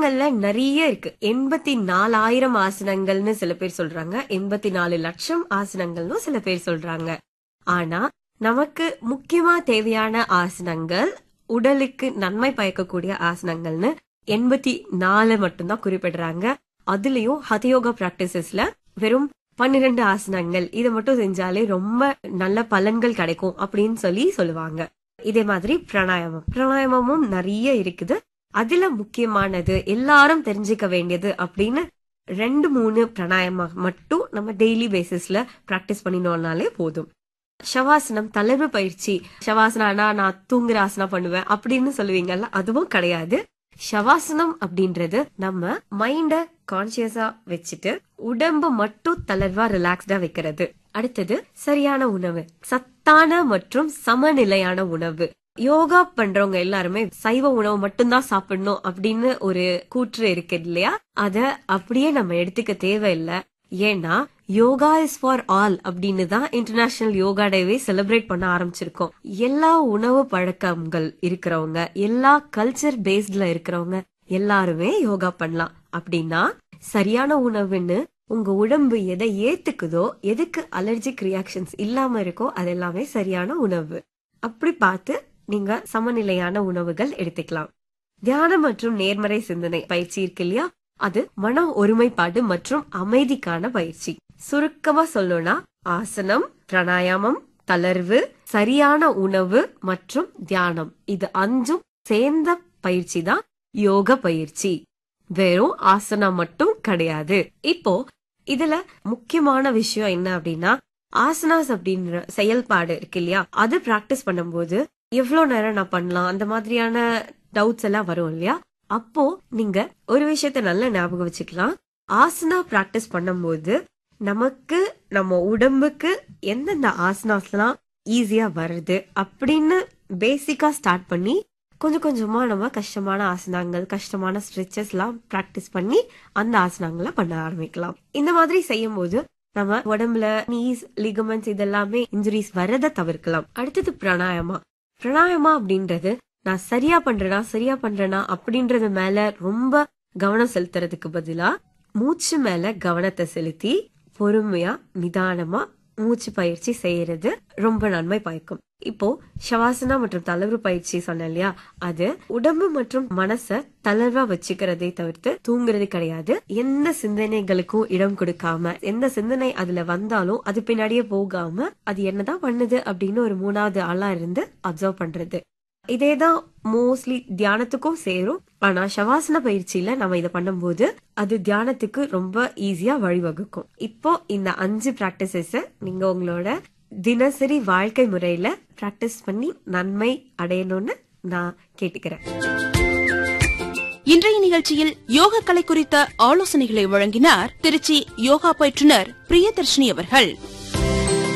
யோகால நிறைய இருக்கு எண்பத்தி நாலாயிரம் ஆசனங்கள்னு சில பேர் சொல்றாங்க எண்பத்தி நாலு லட்சம் ஆசனங்கள்னு சில பேர் சொல்றாங்க ஆனா நமக்கு முக்கியமா தேவையான ஆசனங்கள் உடலுக்கு நன்மை பயக்கக்கூடிய ஆசனங்கள்னு எண்பத்தி நாலு மட்டும்தான் குறிப்பிடுறாங்க அதுலயும் ஹதயோகா பிராக்டிசஸ்ல வெறும் பன்னிரெண்டு ஆசனங்கள் இதை மட்டும் செஞ்சாலே ரொம்ப நல்ல பலன்கள் கிடைக்கும் அப்படின்னு சொல்லி சொல்லுவாங்க இதே மாதிரி பிராணாயாமம் பிராணாயாமமும் நிறைய இருக்குது அதுல முக்கியமானது எல்லாரும் தெரிஞ்சுக்க வேண்டியது அப்படின்னு ரெண்டு மூணு பிராணாயாமம் மட்டும் நம்ம டெய்லி பேசிஸ்ல பிராக்டிஸ் பண்ணினோம்னாலே போதும் ஷவாசனம் தளர்வு பயிற்சி ஷவாசனானா நான் தூங்குற ஆசனா பண்ணுவேன் அப்படின்னு சொல்லுவீங்கல்ல அதுவும் கிடையாது ஷவாசனம் அப்படின்றது நம்ம மைண்ட கான்சியஸா வச்சுட்டு உடம்பு மட்டும் தளர்வா ரிலாக்ஸ்டா வைக்கிறது அடுத்தது சரியான உணவு சத்தான மற்றும் சமநிலையான உணவு யோகா பண்றவங்க எல்லாருமே சைவ உணவு மட்டும்தான் சாப்பிடணும் அப்படின்னு ஒரு கூற்று இருக்கு இல்லையா அத அப்படியே நம்ம எடுத்துக்க தேவையில்லை ஏன்னா யோகா இஸ் ஃபார் ஆல் அப்படின்னு தான் இன்டர்நேஷனல் யோகா டேவே செலிப்ரேட் பண்ண ஆரம்பிச்சிருக்கோம் எல்லா உணவு பழக்கங்கள் இருக்கிறவங்க எல்லா கல்ச்சர் பேஸ்ட்ல இருக்கிறவங்க எல்லாருமே யோகா பண்ணலாம் அப்படின்னா சரியான உணவுன்னு உங்க உடம்பு எதை ஏத்துக்குதோ எதுக்கு அலர்ஜிக் ரியாக்ஷன்ஸ் இல்லாம இருக்கோ அது எல்லாமே சரியான உணவு அப்படி பார்த்து நீங்க சமநிலையான உணவுகள் எடுத்துக்கலாம் தியானம் மற்றும் நேர்மறை சிந்தனை பயிற்சி இருக்கு இல்லையா அது மன ஒருமைப்பாடு மற்றும் அமைதிக்கான பயிற்சி சுருக்கமா சொல்லணும்னா ஆசனம் பிராணாயாமம் தளர்வு சரியான உணவு மற்றும் தியானம் இது அஞ்சும் சேர்ந்த பயிற்சி தான் யோக பயிற்சி வெறும் ஆசனம் மட்டும் கிடையாது இப்போ இதுல முக்கியமான விஷயம் என்ன அப்படின்னா ஆசனாஸ் அப்படின்ற செயல்பாடு இருக்கு இல்லையா அது பிராக்டிஸ் பண்ணும்போது எவ்வளவு நேரம் நான் பண்ணலாம் அந்த மாதிரியான டவுட்ஸ் எல்லாம் வரும் இல்லையா அப்போ நீங்க ஒரு விஷயத்த நல்லா ஞாபகம் வச்சுக்கலாம் ஆசனா பிராக்டிஸ் பண்ணும்போது நமக்கு நம்ம உடம்புக்கு எந்தெந்த ஆசனாஸ்லாம் ஈஸியா வருது அப்படின்னு பேசிக்கா ஸ்டார்ட் பண்ணி கொஞ்சம் கொஞ்சமா நம்ம கஷ்டமான ஆசனங்கள் கஷ்டமான ஸ்ட்ரெச்சஸ் எல்லாம் பிராக்டிஸ் பண்ணி அந்த ஆசனங்களை பண்ண ஆரம்பிக்கலாம் இந்த மாதிரி செய்யும் போது நம்ம உடம்புல நீஸ் லிகமெண்ட்ஸ் இதெல்லாமே இன்ஜுரிஸ் வரதை தவிர்க்கலாம் அடுத்தது பிராணாயமா பிராணாயமா அப்படின்றது நான் சரியா பண்றேனா சரியா பண்றேனா அப்படின்றது மேல ரொம்ப கவனம் செலுத்துறதுக்கு பதிலா மூச்சு மேல கவனத்தை செலுத்தி பொறுமையா நிதானமா மூச்சு பயிற்சி செய்யறது ரொம்ப நன்மை பயக்கும் இப்போ ஷவாசனா மற்றும் தளர்வு பயிற்சி சொன்னேன் இல்லையா அது உடம்பு மற்றும் மனச தளர்வா வச்சுக்கிறதை தவிர்த்து தூங்குறது கிடையாது எந்த சிந்தனைகளுக்கும் இடம் கொடுக்காம எந்த சிந்தனை அதுல வந்தாலும் அது பின்னாடியே போகாம அது என்னதான் பண்ணுது அப்படின்னு ஒரு மூணாவது ஆளா இருந்து அப்சர்வ் பண்றது இதேதான் மோஸ்ட்லி தியானத்துக்கும் சேரும் ஆனா ஷவாசன பயிற்சியில நம்ம இதை பண்ணும்போது அது தியானத்துக்கு ரொம்ப ஈஸியா வழிவகுக்கும் இப்போ இந்த அஞ்சு பிராக்டிசஸ் நீங்க உங்களோட தினசரி வாழ்க்கை முறையில பிராக்டிஸ் பண்ணி நன்மை அடையணும்னு நான் கேட்டுக்கிறேன் இன்றைய நிகழ்ச்சியில் யோக கலை குறித்த ஆலோசனைகளை வழங்கினார் திருச்சி யோகா பயிற்றுனர் பிரியதர்ஷினி அவர்கள்